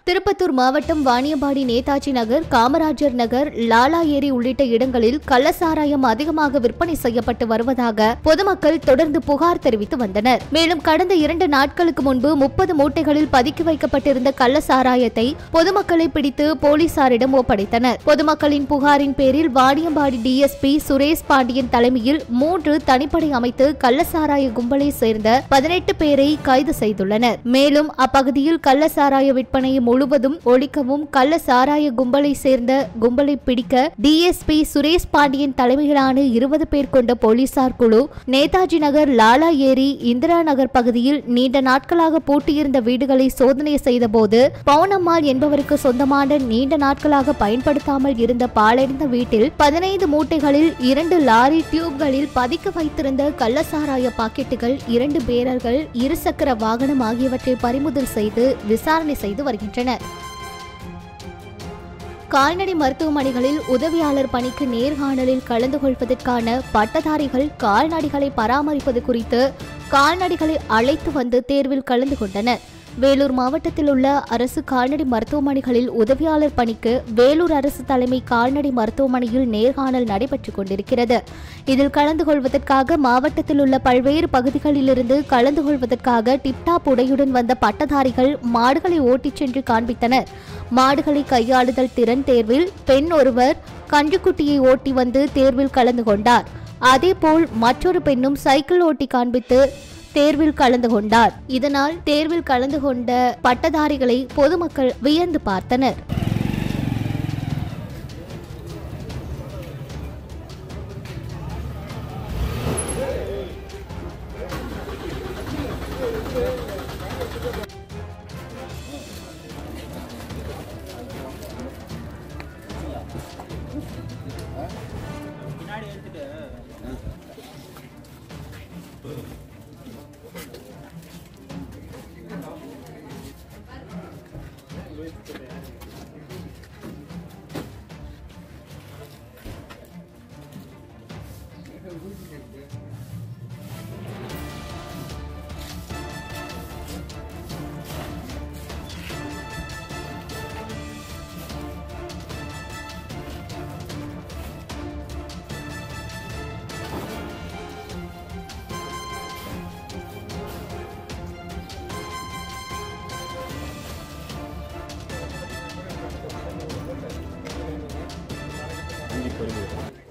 திருப்பத்தூர் மாவட்டம் வாணியம்பாடி நேதாஜி நகர் காமராஜர் நகர் லாலா ஏரி உள்ளிட்ட இடங்களில் கள்ளசாராயம் அதிகமாக விற்பனை செய்யப்பட்டு வருவதாக பொதுமக்கள் தொடர்ந்து புகார் தெரிவித்து வந்தனர் மேலும் கடந்த இரண்டு நாட்களுக்கு முன்பு முப்பது மூட்டைகளில் பதுக்கி வைக்கப்பட்டிருந்த கள்ளசாராயத்தை பொதுமக்களை பிடித்து போலீசாரிடம் ஒப்படைத்தனர் பொதுமக்களின் புகாரின் பேரில் வாணியம்பாடி டிஎஸ்பி சுரேஷ் பாண்டியன் தலைமையில் மூன்று தனிப்படை அமைத்து கள்ளசாராய கும்பலை சேர்ந்த பதினெட்டு பேரை கைது செய்துள்ளனர் மேலும் அப்பகுதியில் கள்ளசாராய விற்பனையை முழுவதும் ஒழிக்கவும் கள்ள சாராய கும்பலை சேர்ந்த கும்பலை பிடிக்க டிஎஸ்பி சுரேஷ் பாண்டியன் தலைமையிலான இருபது பேர் கொண்ட போலீசார் குழு நேதாஜி நகர் லாலா ஏரி இந்திரா நகர் பகுதியில் நீண்ட நாட்களாக பூட்டியிருந்த வீடுகளை சோதனை செய்தபோது பவுனம்மாள் என்பவருக்கு சொந்தமான நீண்ட நாட்களாக பயன்படுத்தாமல் இருந்த பாலடைந்த வீட்டில் பதினைந்து மூட்டைகளில் இரண்டு லாரி டியூப்களில் பதுக்கி வைத்திருந்த கள்ளசாராய பாக்கெட்டுகள் இரண்டு பேரர்கள் இருசக்கர வாகனம் ஆகியவற்றை பறிமுதல் செய்து விசாரணை செய்து வருகின்றனர் கால்நடை மருத்துவமனைகளில் உதவியாளர் பணிக்கு நேர்காணலில் கலந்து கொள்வதற்கான பட்டதாரிகள் கால்நடைகளை பராமரிப்பது குறித்து கால்நடைகளை அழைத்து வந்து தேர்வில் கலந்து கொண்டனர் வேலூர் மாவட்டத்தில் உள்ள அரசு கால்நடை மருத்துவமனைகளில் உதவியாளர் பணிக்கு வேலூர் அரசு தலைமை கால்நடை மருத்துவமனையில் நேர்காணல் நடைபெற்றுக் கொண்டிருக்கிறது இதில் கலந்து கொள்வதற்காக மாவட்டத்தில் உள்ள பல்வேறு பகுதிகளிலிருந்து கலந்து கொள்வதற்காக டிப்டாப் உடையுடன் வந்த பட்டதாரிகள் மாடுகளை ஓட்டிச் சென்று காண்பித்தனர் மாடுகளை கையாளுதல் திறன் தேர்வில் பெண் ஒருவர் கன்றுக்குட்டியை ஓட்டி வந்து தேர்வில் கலந்து கொண்டார் அதேபோல் மற்றொரு பெண்ணும் சைக்கிள் ஓட்டி காண்பித்து தேர்வில் கலந்து கொண்டார் இதனால் தேர்வில் கலந்து கொண்ட பட்டதாரிகளை பொதுமக்கள் வியந்து பார்த்தனர் இங்கே போயிருக்கோம்